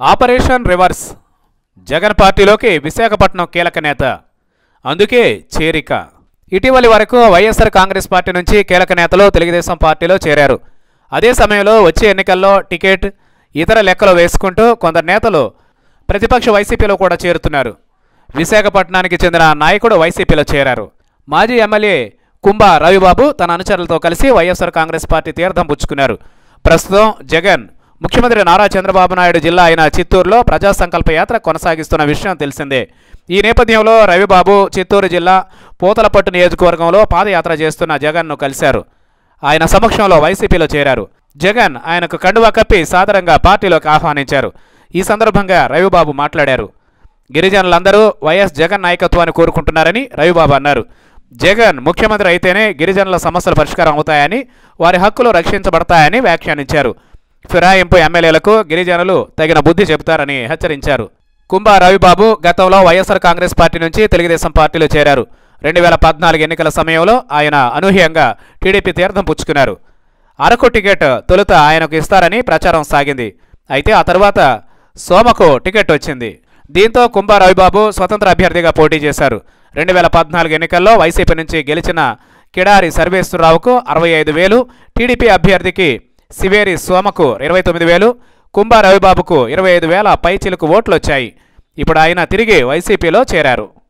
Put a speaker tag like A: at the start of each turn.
A: operation reverse Jagan పార్టీలోకి విశాఖపట్నం కీలక నేత అందుకే చేరిక ఇటీవలి వరకు వైఎస్ఆర్ కాంగ్రెస్ పార్టీ నుంచి కీలక నేతలు తెలుగుదేశం పార్టీలో చేరారు అదే సమయంలో వచ్చే ఎన్నికల్లో టికెట్ ఇతర లెక్కలు వేసుకుంటూ కొందరు నేతలు ప్రతిపక్ష వైసీపీలో కూడా చేరుతున్నారు విశాఖపట్నానికి చెందిన నాయకుడు వైసీపీలో చేరారు మాజీ ఎమ్మెల్యే కుంభ రవిబాబు తన అనుచరులతో కలిసి వైఎస్ఆర్ కాంగ్రెస్ పార్టీ తీర్థం పుచ్చుకున్నారు ప్రస్తుతం జగన్ ముఖ్యమంత్రి నారా చంద్రబాబు నాయుడు జిల్లా అయిన చిత్తూరులో ప్రజా సంకల్ప యాత్ర కొనసాగిస్తున్న విషయం తెలిసిందే ఈ నేపథ్యంలో రవిబాబు చిత్తూరు జిల్లా పూతలపట్టు నియోజకవర్గంలో పాదయాత్ర చేస్తున్న జగన్ను కలిశారు ఆయన సమక్షంలో వైసీపీలో చేరారు జగన్ ఆయనకు కండువా కప్పి సాదరంగా పార్టీలోకి ఆహ్వానించారు ఈ సందర్భంగా రవిబాబు మాట్లాడారు గిరిజనులందరూ వైఎస్ జగన్ నాయకత్వాన్ని కోరుకుంటున్నారని రవిబాబు అన్నారు జగన్ ముఖ్యమంత్రి అయితేనే గిరిజనుల సమస్యలు పరిష్కారం అవుతాయని వారి హక్కులు రక్షించబడతాయని వ్యాఖ్యానించారు ఫిరాయింపు ఎమ్మెల్యేలకు గిరిజనులు తగిన బుద్ధి చెబుతారని హెచ్చరించారు కుంభ రవిబాబు గతంలో వైఎస్ఆర్ కాంగ్రెస్ పార్టీ నుంచి తెలుగుదేశం పార్టీలో చేరారు రెండు వేల పద్నాలుగు ఎన్నికల సమయంలో ఆయన అనూహ్యంగా టీడీపీ తీర్థం పుచ్చుకున్నారు అరకు టికెట్ తొలుత ఆయనకు ఇస్తారని ప్రచారం సాగింది అయితే ఆ తర్వాత సోమకు టికెట్ వచ్చింది దీంతో కుంభ రవిబాబు స్వతంత్ర అభ్యర్థిగా పోటీ చేశారు రెండు వేల పద్నాలుగు ఎన్నికల్లో వైసీపీ నుంచి గెలిచిన కిడారి సర్వేశ్వరరావుకు అరవై ఐదు వేలు టీడీపీ అభ్యర్థికి సివేరి సోమకు ఇరవై తొమ్మిది వేలు కుంభ రవిబాబుకు ఇరవై ఐదు వేల పైచిలకు ఓట్లు వచ్చాయి ఇప్పుడు ఆయన తిరిగి వైసీపీలో చేరారు